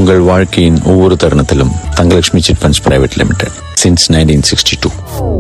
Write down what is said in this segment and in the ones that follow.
உங்கள் வாழ்க்கையின் ஒவ்வொரு தருணத்திலும் Thangalakshmi chit funds private limited since nineteen sixty two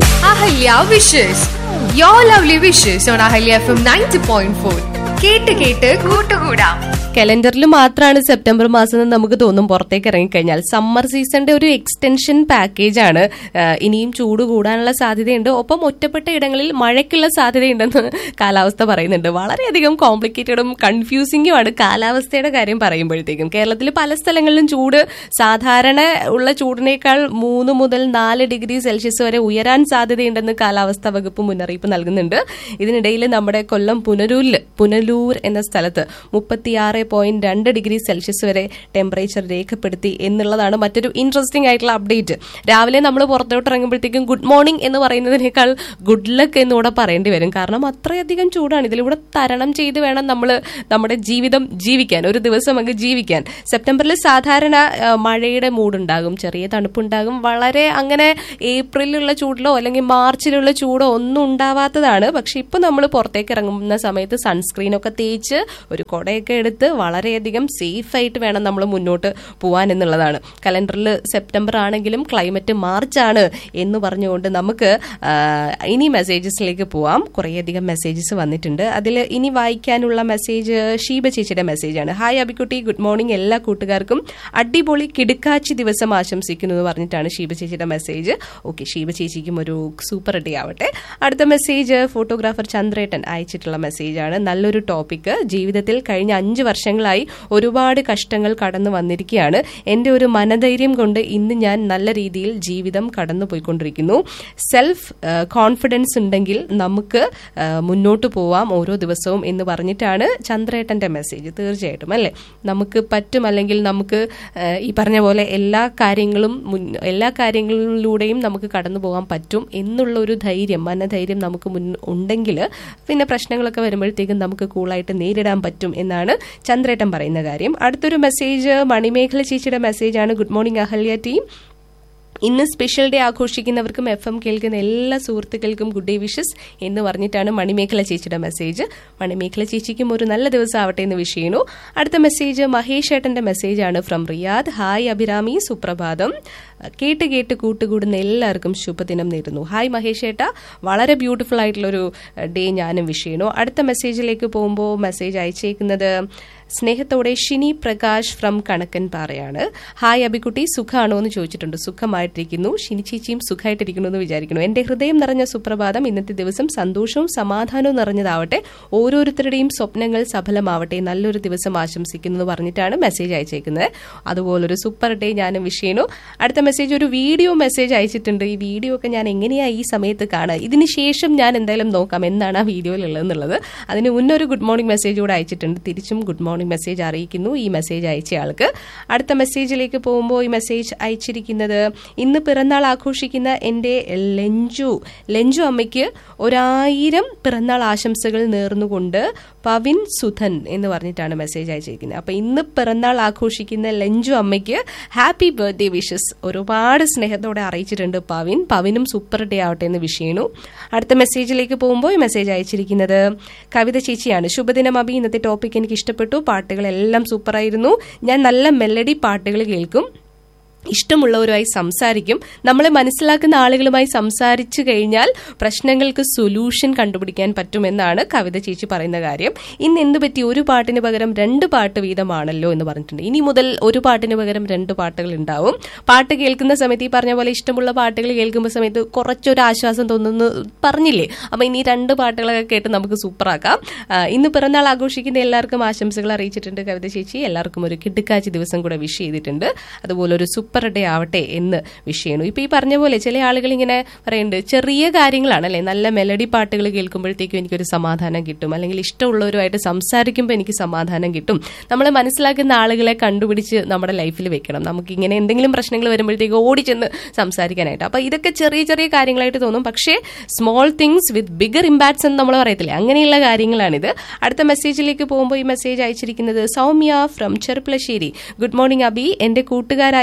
Ahalya wishes your lovely wishes on Ahalya F M ninety point four കേട്ട് കേട്ട് കൂട്ടുകൂടാം കലണ്ടറിൽ മാത്രമാണ് സെപ്റ്റംബർ മാസം എന്ന് നമുക്ക് തോന്നും പുറത്തേക്ക് ഇറങ്ങിക്കഴിഞ്ഞാൽ സമ്മർ സീസണിന്റെ ഒരു എക്സ്റ്റൻഷൻ പാക്കേജ് ആണ് ആ, ഇനിയും ചൂട് കൂടാനുള്ള സാധ്യതയുണ്ട് ഒപ്പം ഒറ്റപ്പെട്ട ഇടങ്ങളിൽ മഴയ്ക്കുള്ള സാധ്യതയുണ്ടെന്ന് കാലാവസ്ഥ പറയുന്നുണ്ട് വളരെയധികം കോംപ്ലിക്കേറ്റഡും കൺഫ്യൂസിംഗുമാണ് കാലാവസ്ഥയുടെ കാര്യം പറയുമ്പോഴത്തേക്കും കേരളത്തിൽ പല സ്ഥലങ്ങളിലും ചൂട് സാധാരണ ഉള്ള ചൂടിനേക്കാൾ മൂന്ന് മുതൽ നാല് ഡിഗ്രി സെൽഷ്യസ് വരെ ഉയരാൻ സാധ്യതയുണ്ടെന്ന് കാലാവസ്ഥാ വകുപ്പ് മുന്നറിയിപ്പ് നൽകുന്നുണ്ട് ഇതിനിടയിൽ നമ്മുടെ കൊല്ലം പുനലൂരിൽ പുനലൂർ എന്ന സ്ഥലത്ത് മുപ്പത്തിയാറ് പോയിന്റ് രണ്ട് ഡിഗ്രി സെൽഷ്യസ് വരെ ടെമ്പറേച്ചർ രേഖപ്പെടുത്തി എന്നുള്ളതാണ് മറ്റൊരു ഇൻട്രസ്റ്റിംഗ് ആയിട്ടുള്ള അപ്ഡേറ്റ് രാവിലെ നമ്മൾ പുറത്തോട്ട് ഇറങ്ങുമ്പോഴത്തേക്കും ഗുഡ് മോർണിംഗ് എന്ന് പറയുന്നതിനേക്കാൾ ഗുഡ് ലക്ക് എന്നുകൂടെ പറയേണ്ടി വരും കാരണം അത്രയധികം ചൂടാണ് ഇതിലൂടെ തരണം ചെയ്ത് വേണം നമ്മൾ നമ്മുടെ ജീവിതം ജീവിക്കാൻ ഒരു ദിവസം അങ്ങ് ജീവിക്കാൻ സെപ്റ്റംബറിൽ സാധാരണ ആ, മഴയുടെ മൂടുണ്ടാകും ചെറിയ തണുപ്പുണ്ടാകും വളരെ അങ്ങനെ ഏപ്രിലുള്ള ചൂടിലോ അല്ലെങ്കിൽ മാർച്ചിലുള്ള ചൂടോ ഒന്നും ഉണ്ടാവാത്തതാണ് പക്ഷെ ഇപ്പൊ നമ്മൾ പുറത്തേക്ക് ഇറങ്ങുന്ന സമയത്ത് സൺസ്ക്രീൻ ഒക്കെ തേച്ച് ഒരു കുടയൊക്കെ എടുത്ത് വളരെയധികം സേഫ് ആയിട്ട് വേണം നമ്മൾ മുന്നോട്ട് പോവാൻ എന്നുള്ളതാണ് കലണ്ടറിൽ സെപ്റ്റംബർ ആണെങ്കിലും ക്ലൈമറ്റ് മാർച്ച് ആണ് എന്ന് പറഞ്ഞുകൊണ്ട് നമുക്ക് ആ, ഇനി മെസ്സേജസിലേക്ക് പോവാം കുറേയധികം മെസ്സേജസ് വന്നിട്ടുണ്ട് അതിൽ ഇനി വായിക്കാനുള്ള മെസ്സേജ് ഷീബ ചേച്ചിയുടെ മെസ്സേജാണ് ഹായ് അബിക്കുട്ടി ഗുഡ് മോർണിംഗ് എല്ലാ കൂട്ടുകാർക്കും അടിപൊളി കിടുക്കാച്ചി ദിവസം ആശംസിക്കുന്നു എന്ന് പറഞ്ഞിട്ടാണ് ഷീബ ചേച്ചിയുടെ മെസ്സേജ് ഓക്കെ ഷീബ ചേച്ചിക്കും ഒരു സൂപ്പർ ഡേ ആവട്ടെ അടുത്ത മെസ്സേജ് ഫോട്ടോഗ്രാഫർ ചന്ദ്രേട്ടൻ അയച്ചിട്ടുള്ള മെസ്സേജാണ് നല്ലൊരു ടോപ്പിക് ജീവിതത്തിൽ കഴിഞ്ഞ അഞ്ച് വർഷങ്ങളായി ഒരുപാട് കഷ്ടങ്ങൾ കടന്നു വന്നിരിക്കുകയാണ് എൻ്റെ ഒരു മനധൈര്യം കൊണ്ട് ഇന്ന് ഞാൻ നല്ല രീതിയിൽ ജീവിതം കടന്നു പോയിക്കൊണ്ടിരിക്കുന്നു സെൽഫ് കോൺഫിഡൻസ് ഉണ്ടെങ്കിൽ നമുക്ക് ആ, മുന്നോട്ട് പോവാം ഓരോ ദിവസവും എന്ന് പറഞ്ഞിട്ടാണ് ചന്ദ്രേട്ടന്റെ മെസ്സേജ് തീർച്ചയായിട്ടും അല്ലേ നമുക്ക് പറ്റും അല്ലെങ്കിൽ നമുക്ക് ആ, ഈ പറഞ്ഞ പോലെ എല്ലാ കാര്യങ്ങളും മുൻ- എല്ലാ കാര്യങ്ങളിലൂടെയും നമുക്ക് കടന്നു പോകാൻ പറ്റും എന്നുള്ള ഒരു ധൈര്യം മനധൈര്യം നമുക്ക് മുൻ ഉണ്ടെങ്കിൽ പിന്നെ പ്രശ്നങ്ങളൊക്കെ വരുമ്പോഴത്തേക്കും നമുക്ക് കൂളായിട്ട് നേരിടാൻ പറ്റും എന്നാണ് ചന്ദ്രേട്ടൻ പറയുന്ന കാര്യം അടുത്തൊരു മെസ്സേജ് മണിമേഖല ചേച്ചിയുടെ മെസ്സേജാണ് ഗുഡ് മോർണിംഗ് അഹല്യ ടീം ഇന്ന് സ്പെഷ്യൽ ഡേ ആഘോഷിക്കുന്നവർക്കും എഫ് എം കേൾക്കുന്ന എല്ലാ സുഹൃത്തുക്കൾക്കും ഗുഡ് ഡേ വിഷസ് എന്ന് പറഞ്ഞിട്ടാണ് മണിമേഖല ചേച്ചിയുടെ മെസ്സേജ് മണിമേഖല ചേച്ചിക്കും ഒരു നല്ല ദിവസം ആവട്ടെ എന്ന് വിഷ് ചെയ്യുന്നു അടുത്ത മെസ്സേജ് മഹേഷ് ഏട്ടന്റെ മെസ്സേജാണ് ഫ്രം റിയാദ് ഹായ് അഭിരാമി സുപ്രഭാതം കേട്ട് കേട്ട് കൂട്ടുകൂടുന്ന എല്ലാവർക്കും ശുഭദിനം നേരുന്നു ഹായ് മഹേഷ് ഏട്ട വളരെ ബ്യൂട്ടിഫുൾ ആയിട്ടുള്ളൊരു ഡേ ഞാനും വിഷ് ചെയ്യുന്നു അടുത്ത മെസ്സേജിലേക്ക് പോകുമ്പോൾ മെസ്സേജ് അയച്ചേക്കുന്നത് സ്നേഹത്തോടെ ഷിനി പ്രകാശ് ഫ്രം കണക്കൻ പാറയാണ് ഹായ് അബിക്കുട്ടി സുഖാണോ എന്ന് ചോദിച്ചിട്ടുണ്ട് സുഖമായിട്ടിരിക്കുന്നു ഷിനി ചേച്ചിയും സുഖമായിട്ടിരിക്കുന്നു എന്ന് വിചാരിക്കുന്നു എന്റെ ഹൃദയം നിറഞ്ഞ സുപ്രഭാതം ഇന്നത്തെ ദിവസം സന്തോഷവും സമാധാനവും നിറഞ്ഞതാവട്ടെ ഓരോരുത്തരുടെയും സ്വപ്നങ്ങൾ സഫലമാവട്ടെ നല്ലൊരു ദിവസം ആശംസിക്കുന്നു എന്ന് പറഞ്ഞിട്ടാണ് മെസ്സേജ് അയച്ചേക്കുന്നത് അതുപോലൊരു സൂപ്പർ ഡേ ഞാനും വിഷ് ചെയ്യുന്നു അടുത്ത മെസ്സേജ് ഒരു വീഡിയോ മെസ്സേജ് അയച്ചിട്ടുണ്ട് ഈ വീഡിയോ ഒക്കെ ഞാൻ എങ്ങനെയാ ഈ സമയത്ത് കാണുക ഇതിന് ശേഷം ഞാൻ എന്തായാലും നോക്കാം എന്താണ് ആ വീഡിയോയിലുള്ളത് എന്നുള്ളത് അതിന് മുന്നൊരു ഗുഡ് മോർണിംഗ് മെസ്സേജ് കൂടെ അയച്ചിട്ടുണ്ട് തിരിച്ചും ഗുഡ് മോർണിംഗ് മെസ്സേജ് അറിയിക്കുന്നു ഈ മെസ്സേജ് അയച്ച ആൾക്ക് അടുത്ത മെസ്സേജിലേക്ക് പോകുമ്പോൾ ഈ മെസ്സേജ് അയച്ചിരിക്കുന്നത് ഇന്ന് പിറന്നാൾ ആഘോഷിക്കുന്ന എൻ്റെ ലെഞ്ചു ലെഞ്ചു അമ്മയ്ക്ക് ഒരായിരം പിറന്നാൾ ആശംസകൾ നേർന്നുകൊണ്ട് പവിൻ സുധൻ എന്ന് പറഞ്ഞിട്ടാണ് മെസ്സേജ് അയച്ചിരിക്കുന്നത് അപ്പൊ ഇന്ന് പിറന്നാൾ ആഘോഷിക്കുന്ന ലെഞ്ചു അമ്മയ്ക്ക് ഹാപ്പി ബർത്ത്ഡേ വിഷസ് ഒരുപാട് സ്നേഹത്തോടെ അറിയിച്ചിട്ടുണ്ട് പവിൻ പവിനും സൂപ്പർ ഡേ ആവട്ടെ എന്ന് വിഷ് ചെയ്യുന്നു അടുത്ത മെസ്സേജിലേക്ക് പോകുമ്പോൾ ഈ മെസ്സേജ് അയച്ചിരിക്കുന്നത് കവിത ചേച്ചിയാണ് ശുഭദിനം അബി ഇന്നത്തെ ടോപ്പിക് എനിക്ക് ഇഷ്ടപ്പെട്ടു പാട്ടുകളെല്ലാം സൂപ്പറായിരുന്നു ഞാൻ നല്ല മെലഡി പാട്ടുകൾ കേൾക്കും ഇഷ്ടമുള്ളവരുമായി സംസാരിക്കും നമ്മളെ മനസ്സിലാക്കുന്ന ആളുകളുമായി സംസാരിച്ചു കഴിഞ്ഞാൽ പ്രശ്നങ്ങൾക്ക് സൊല്യൂഷൻ കണ്ടുപിടിക്കാൻ പറ്റുമെന്നാണ് കവിത ചേച്ചി പറയുന്ന കാര്യം ഇന്ന് എന്ത് പറ്റി ഒരു പാട്ടിന് പകരം രണ്ട് പാട്ട് വീതമാണല്ലോ എന്ന് പറഞ്ഞിട്ടുണ്ട് ഇനി മുതൽ ഒരു പാട്ടിന് പകരം രണ്ട് പാട്ടുകൾ ഉണ്ടാവും പാട്ട് കേൾക്കുന്ന സമയത്ത് ഈ പറഞ്ഞ പോലെ ഇഷ്ടമുള്ള പാട്ടുകൾ കേൾക്കുമ്പോൾ സമയത്ത് കുറച്ചൊരു ആശ്വാസം തോന്നുന്നു പറഞ്ഞില്ലേ അപ്പൊ ഇനി രണ്ട് പാട്ടുകളൊക്കെ കേട്ട് നമുക്ക് സൂപ്പറാക്കാം ആ, ഇന്ന് പിറന്നാൾ ആഘോഷിക്കുന്ന എല്ലാവർക്കും ആശംസകൾ അറിയിച്ചിട്ടുണ്ട് കവിത ചേച്ചി എല്ലാവർക്കും ഒരു കിടുക്കാച്ചി ദിവസം കൂടെ വിഷ് ചെയ്തിട്ടുണ്ട് അതുപോലെ ഒരു സൂപ്പർ ഡേ ആവട്ടെ എന്ന് വിഷ് ചെയ്യണു ഇപ്പൊ ഈ പറഞ്ഞ പോലെ ചില ആളുകൾ ഇങ്ങനെ പറയുന്നുണ്ട് ചെറിയ കാര്യങ്ങളാണ് അല്ലെ നല്ല മെലഡി പാട്ടുകൾ കേൾക്കുമ്പോഴത്തേക്കും എനിക്കൊരു സമാധാനം കിട്ടും അല്ലെങ്കിൽ ഇഷ്ടമുള്ളവരുമായിട്ട് സംസാരിക്കുമ്പോൾ എനിക്ക് സമാധാനം കിട്ടും നമ്മളെ മനസ്സിലാക്കുന്ന ആളുകളെ കണ്ടുപിടിച്ച് നമ്മുടെ ലൈഫിൽ വെക്കണം നമുക്ക് ഇങ്ങനെ എന്തെങ്കിലും പ്രശ്നങ്ങൾ വരുമ്പോഴത്തേക്ക് ഓടി ചെന്ന് സംസാരിക്കാനായിട്ട് അപ്പൊ ഇതൊക്കെ ചെറിയ ചെറിയ കാര്യങ്ങളായിട്ട് തോന്നും പക്ഷേ small things with bigger impacts എന്ന് നമ്മൾ പറയത്തില്ലേ അങ്ങനെയുള്ള കാര്യങ്ങളാണിത് അടുത്ത മെസ്സേജിലേക്ക് പോകുമ്പോൾ ഈ മെസ്സേജ് അയച്ചിരിക്കുന്നത് Soumya from Cherpulassery good morning അബി എന്റെ കൂട്ടുകാരായ കാർ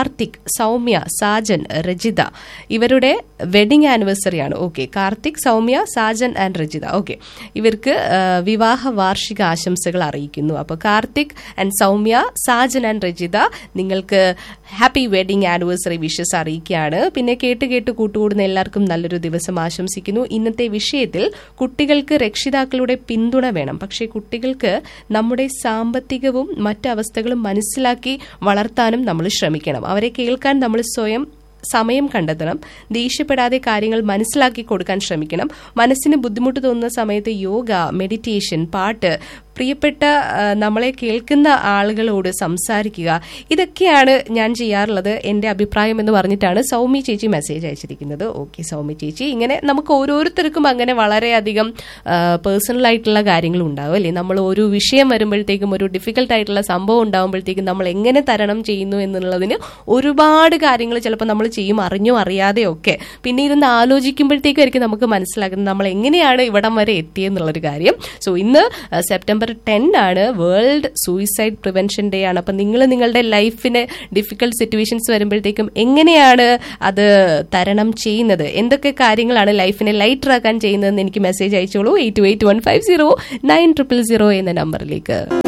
കാർത്തിക് സൗമ്യ സാജൻ രജിത ഇവരുടെ വെഡിങ് ആനിവേഴ്സറി ആണ് okay Karthik Soumya Sajan and Rajitha okay ഇവർക്ക് ആ, വിവാഹ വാർഷിക ആശംസകൾ അറിയിക്കുന്നു അപ്പോൾ കാർത്തിക് ആൻഡ് സൗമ്യ സാജൻ ആൻഡ് രജിത നിങ്ങൾക്ക് ഹാപ്പി വെഡിങ് ആനിവേഴ്സറി വിഷസ് അറിയിക്കുകയാണ് പിന്നെ കേട്ട് കേട്ട് കൂട്ടുകൂടുന്ന എല്ലാവർക്കും നല്ലൊരു ദിവസം ആശംസിക്കുന്നു ഇന്നത്തെ വിഷയത്തിൽ കുട്ടികൾക്ക് രക്ഷിതാക്കളുടെ പിന്തുണ വേണം പക്ഷേ കുട്ടികൾക്ക് നമ്മുടെ സാമ്പത്തികവും മറ്റ് അവസ്ഥകളും മനസ്സിലാക്കി വളർത്താനും നമ്മൾ ശ്രമിക്കണം അവരെ കേൾക്കാൻ നമ്മൾ സ്വയം സമയം കണ്ടെത്തണം ദേഷ്യപ്പെടാതെ കാര്യങ്ങൾ മനസ്സിലാക്കി കൊടുക്കാൻ ശ്രമിക്കണം മനസ്സിന് ബുദ്ധിമുട്ട് തോന്നുന്ന സമയത്ത് യോഗ മെഡിറ്റേഷൻ പാട്ട് പ്രിയപ്പെട്ട ആ, നമ്മളെ കേൾക്കുന്ന ആളുകളോട് സംസാരിക്കുക ഇതൊക്കെയാണ് ഞാൻ ചെയ്യാറുള്ളത് എൻ്റെ അഭിപ്രായം എന്ന് പറഞ്ഞിട്ടാണ് സൗമ്യ ചേച്ചി മെസ്സേജ് അയച്ചിരിക്കുന്നത് ഓക്കെ സൗമ്യ ചേച്ചി ഇങ്ങനെ നമുക്ക് ഓരോരുത്തർക്കും അങ്ങനെ വളരെയധികം പേഴ്സണൽ ആയിട്ടുള്ള കാര്യങ്ങൾ ഉണ്ടാവും അല്ലേ നമ്മൾ ഒരു വിഷയം വരുമ്പോഴത്തേക്കും ഒരു ഡിഫിക്കൽട്ട് ആയിട്ടുള്ള സംഭവം ഉണ്ടാകുമ്പോഴത്തേക്കും നമ്മൾ എങ്ങനെ തരണം ചെയ്യുന്നു എന്നുള്ളതിന് ഒരുപാട് കാര്യങ്ങൾ ചിലപ്പോൾ നമ്മൾ ചെയ്യും അറിഞ്ഞോ അറിയാതെയോ ഒക്കെ പിന്നെ ഇരുന്ന് ആലോചിക്കുമ്പോഴത്തേക്കായിരിക്കും നമുക്ക് മനസ്സിലാക്കുന്നത് നമ്മൾ എങ്ങനെയാണ് ഇവിടം വരെ എത്തിയെന്നുള്ളൊരു കാര്യം സോ ഇന്ന് ആ, സെപ്റ്റംബർ ടെൻ ആണ് വേൾഡ് സൂയിസൈഡ് പ്രിവെൻഷൻ ഡേ ആണ് അപ്പം നിങ്ങൾ നിങ്ങളുടെ ലൈഫിന് ഡിഫിക്കൽട്ട് സിറ്റുവേഷൻസ് വരുമ്പോഴത്തേക്കും എങ്ങനെയാണ് അത് തരണം ചെയ്യുന്നത് എന്തൊക്കെ കാര്യങ്ങളാണ് ലൈഫിനെ ലൈറ്റർ ആക്കാൻ ചെയ്യുന്നതെന്ന് എനിക്ക് മെസ്സേജ് അയച്ചോളൂ eight two eight one five zero nine triple zero എന്ന നമ്പറിലേക്ക്